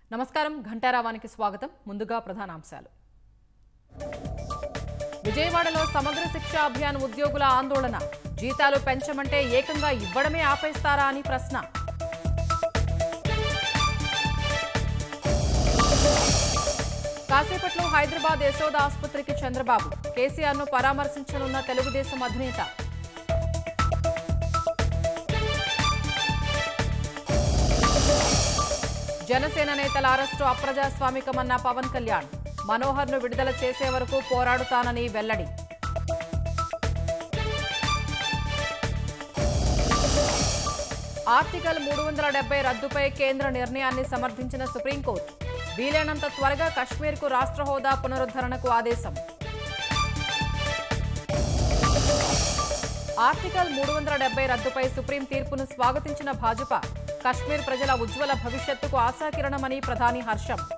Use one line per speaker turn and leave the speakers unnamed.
నమస్కారం ఘంటారావానికి స్వాగతం ముందుగా ప్రధానాంశాలు విజయవాడలో సమగ్ర శిక్ష అభియాన్ ఉద్యోగుల ఆందోళన జీతాలు పెంచమంటే ఏకంగా ఇవ్వడమే ఆపేస్తారా అని ప్రశ్న కాసేపట్లో హైదరాబాద్ యశోద ఆసుపత్రికి చంద్రబాబు కేసీఆర్ను పరామర్శించనున్న తెలుగుదేశం అధినేత జనసేన నేతల అరెస్టు అప్రజాస్వామికమన్న పవన్ కళ్యాణ్ మనోహర్ను విడుదల చేసే వరకు పోరాడుతానని వెల్లడి ఆర్టికల్ మూడు వందల డెబ్బై రద్దుపై కేంద్ర నిర్ణయాన్ని సమర్థించిన సుప్రీంకోర్టు వీలైనంత త్వరగా కశ్మీర్కు రాష్ట్ర హోదా పునరుద్ధరణకు ఆదేశం ఆర్టికల్ మూడు వందల డెబ్బై రద్దుపై సుప్రీం తీర్పును స్వాగతించిన భాజపా కశ్మీర్ ప్రజల ఉజ్వల భవిష్యత్తుకు ఆశాకిరణమని ప్రధాని హర్షం